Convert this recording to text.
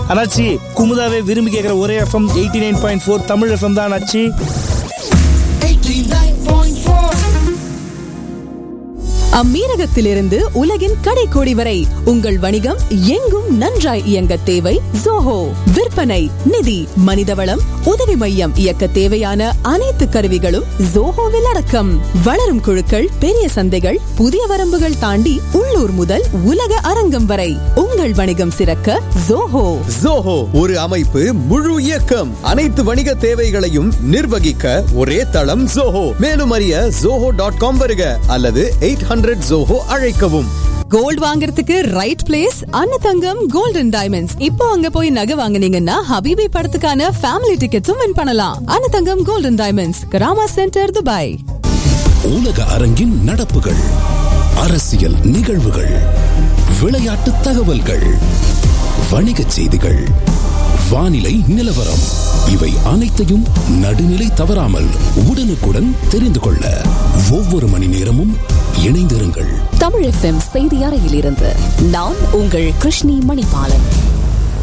அண்ணாச்சி குமுதாவை விரும்பி கேட்குற ஒரே FM eighty nine point four Tamil FM தான் அண்ணாச்சி அம்மீரகத்திலிருந்து உலகின் கடைக்கோடி வரை உங்கள் வணிகம் எங்கும் நன்றாய் இயங்க தேவை ஜோஹோ விற்பனை நிதி மனிதவளம் உதவி மையம் இயக்க தேவையான அனைத்து கருவிகளும் ஜோஹோவில் அடக்கம் வளரும் குழுக்கள் பெரிய சந்தைகள் புதிய வரம்புகள் தாண்டி உள்ளூர் முதல் உலக அரங்கம் வரை உங்கள் வணிகம் சிறக்க ஜோஹோ ஜோஹோ ஒரு அமைப்பு முழு இயக்கம் அனைத்து வணிக தேவைகளையும் நிர்வகிக்க ஒரே தளம் ஜோஹோ மேலும் அறிய ஜோஹோ டாட் காம் வருக அல்லது எயிட் ஹண்ட்ரட் ஜோஹோ அழைக்கவும் கோல்ட் வாங்குறதுக்கு right place Annathangam golden diamonds இப்போ அங்க போய் நகை வாங்குனீங்கன்னா ஹபீபி படத்துக்கான ஃபேமிலி டிக்கெட்ஸும் வின் பண்ணலாம் Annathangam golden diamonds Karama centre Dubai உலக அரங்கின் நடப்புகள் அரசியல் நிகழ்வுகள் விளையாட்டு தகவல்கள் வணிகச் செய்திகள் வானிலை நிலவரம் இவை அனைத்தையும் நடுநிலை தவறாமல் உடனுக்குடன் தெரிந்து கொள்ள ஒவ்வொரு மணி நேரமும் இணைந்திருங்கள் தமிழ் எஃப்எம் செய்தி அறையிலிருந்து நான் உங்கள் கிருஷ்ணி மணிபாலன்